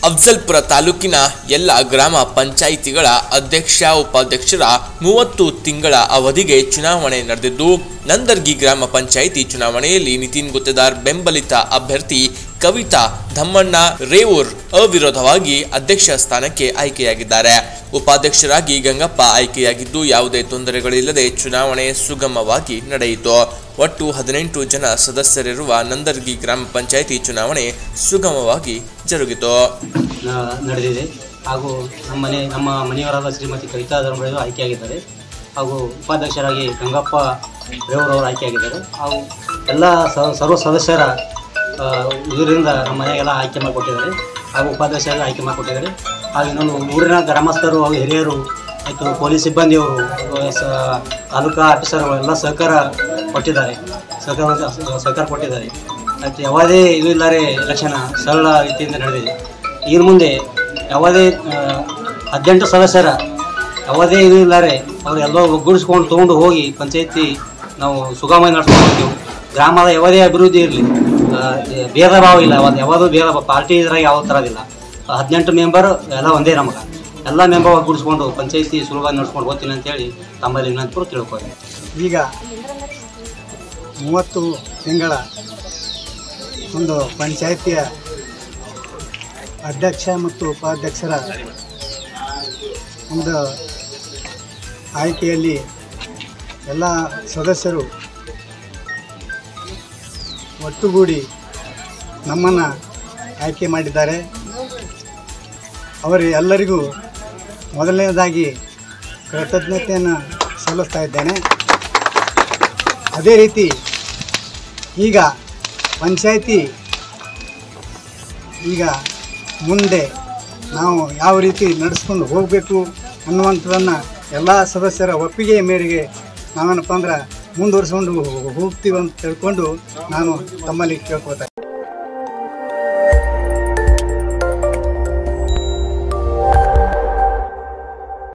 ಅಫ್ಜಲ್ಪುರ ತಾಲೂಕಿನ ಎಲ್ಲ ಗ್ರಾಮ ಪಂಚಾಯಿತಿಗಳ ಅಧ್ಯಕ್ಷ ಉಪಾಧ್ಯಕ್ಷರ ಮೂವತ್ತು ತಿಂಗಳ ಅವಧಿಗೆ ಚುನಾವಣೆ ನಡೆದಿದ್ದು ನಂದರ್ಗಿ ಗ್ರಾಮ ಪಂಚಾಯಿತಿ ಚುನಾವಣೆಯಲ್ಲಿ ನಿತಿನ್ ಗುತ್ತೇದಾರ್ ಬೆಂಬಲಿತ ಅಭ್ಯರ್ಥಿ ಕವಿತಾ ಧಮ್ಮಣ್ಣ ರೇವೂರ್ ಅವಿರೋಧವಾಗಿ ಅಧ್ಯಕ್ಷ ಸ್ಥಾನಕ್ಕೆ ಆಯ್ಕೆಯಾಗಿದ್ದಾರೆ ಉಪಾಧ್ಯಕ್ಷರಾಗಿ ಗಂಗಪ್ಪ ಆಯ್ಕೆಯಾಗಿದ್ದು ಯಾವುದೇ ತೊಂದರೆಗಳಿಲ್ಲದೆ ಚುನಾವಣೆ ಸುಗಮವಾಗಿ ನಡೆಯಿತು ಒಟ್ಟು ಹದಿನೆಂಟು ಜನ ಸದಸ್ಯರಿರುವ ನಂದರ್ಗಿ ಗ್ರಾಮ ಪಂಚಾಯಿತಿ ಚುನಾವಣೆ ಸುಗಮವಾಗಿ ಜರುಗಿತು ನ- ನಡೆದಿದೆ ಹಾಗೂ ನಮ್ಮ ಮನೆ ನಮ್ಮ ಮನೆಯವರಾದ ಶ್ರೀಮತಿ ಕವಿತಾ ಧರ್ಮರಾಜು ಆಯ್ಕೆಯಾಗಿದ್ದಾರೆ ಹಾಗೂ ಉಪಾಧ್ಯಕ್ಷರಾಗಿ ಗಂಗಪ್ಪ ರೇವರವರು ಆಯ್ಕೆಯಾಗಿದ್ದಾರೆ ಹಾಗೂ ಎಲ್ಲ ಸ- ಸರ್ವ ಸದಸ್ಯರ ಆ, ಇದರಿಂದ ನಮ್ಮ ಮನೆಗೆಲ್ಲ ಆಯ್ಕೆ ಮಾಡಿಕೊಟ್ಟಿದ್ದಾರೆ ಹಾಗೂ ಉಪಾಧ್ಯಕ್ಷರಾಗಿ ಆಯ್ಕೆ ಮಾಡಿಕೊಟ್ಟಿದ್ದಾರೆ ಹಾಗೂ ಇನ್ನೊಂದು ಊರಿನ ಗ್ರಾಮಸ್ಥರು ಹಾಗೂ ಹಿರಿಯರು ಮತ್ತು ಪೊಲೀಸ್ ಸಿಬ್ಬಂದಿಯವರು ಆ, ಸ- ತಾಲೂಕಾ ಆಫೀಸರ್ ಎಲ್ಲ ಸಹಕಾರ ಕೊಟ್ಟಿದ್ದಾರೆ ಸಹಕಾರ ಸಹಕಾರ ಕೊಟ್ಟಿದ್ದಾರೆ ಮತ್ತು ಯಾವುದೇ ಇದು ಇಲ್ಲದೆ ಎಲೆಕ್ಷನ್ ಸರಳ ರೀತಿಯಿಂದ ನಡೆದಿದೆ ಇನ್ನು ಮುಂದೆ ಯಾವುದೇ ಆ, ಹದಿನೆಂಟು ಸದಸ್ಯರ ಯಾವುದೇ ಇದು ಇಲ್ಲಾರೆ ಅವರೆಲ್ಲ ಒಗ್ಗೂಡಿಸ್ಕೊಂಡು ತೊಗೊಂಡು ಹೋಗಿ ಪಂಚಾಯತಿ ನಾವು ಸುಗಮ ನಡೆಸ್ಕೊಂಡು ಗ್ರಾಮದ ಯಾವುದೇ ಅಭಿವೃದ್ಧಿ ಇರಲಿ ಭೇದ ಭಾವ ಇಲ್ಲ ಯಾವ್ದು ಯಾವುದೂ ಭೇದ ಭಾವ ಪಾರ್ಟಿ ಇದ್ರಾಗ ಯಾವ ಥರದಿಲ್ಲ ಹದಿನೆಂಟು ಮೆಂಬರ್ ಎಲ್ಲ ಒಂದೇ ನಮಗೆ ಎಲ್ಲ ಮೆಂಬರ್ ಒಗ್ಗೂಡಿಸ್ಕೊಂಡು ಪಂಚಾಯತಿ ಸುಲಭ ನಡ್ಸ್ಕೊಂಡು ಹೋಗ್ತೀನಿ ಅಂತೇಳಿ ತಮ್ಮಲ್ಲಿ ವಿನಂತಿ ತಿಳ್ಕೊಳ್ಳಿ ಈಗ ಮೂವತ್ತು ತಿಂಗಳ ಒಂದು ಪಂಚಾಯಿತಿಯ ಅಧ್ಯಕ್ಷ ಮತ್ತು ಉಪಾಧ್ಯಕ್ಷರ ಒಂದು ಆಯ್ಕೆಯಲ್ಲಿ ಎಲ್ಲ ಸದಸ್ಯರು ಒಟ್ಟುಗೂಡಿ ನಮ್ಮನ್ನು ಆಯ್ಕೆ ಮಾಡಿದ್ದಾರೆ ಅವರು ಎಲ್ಲರಿಗೂ ಮೊದಲನೇದಾಗಿ ಕೃತಜ್ಞತೆಯನ್ನು ಸಲ್ಲಿಸ್ತಾ ಇದ್ದೇನೆ ಅದೇ ರೀತಿ ಈಗ ಪಂಚಾಯಿತಿ ಈಗ ಮುಂದೆ ನಾವು ಯಾವ ರೀತಿ ನಡೆಸ್ಕೊಂಡು ಹೋಗಬೇಕು ಅನ್ನುವಂಥದ್ದನ್ನು ಎಲ್ಲ ಸದಸ್ಯರ ಒಪ್ಪಿಗೆಯ ಮೇರೆಗೆ ನಾವೇನಪ್ಪ ಅಂದ್ರೆ ಮುಂದುವರಿಸ್ಕೊಂಡು ಹೋಗ್ತೀವಿ ಅಂತ ತಿಳ್ಕೊಂಡು ನಾನು ತಮ್ಮಲ್ಲಿ ಕೇಳ್ಕೊಳ್ತಾ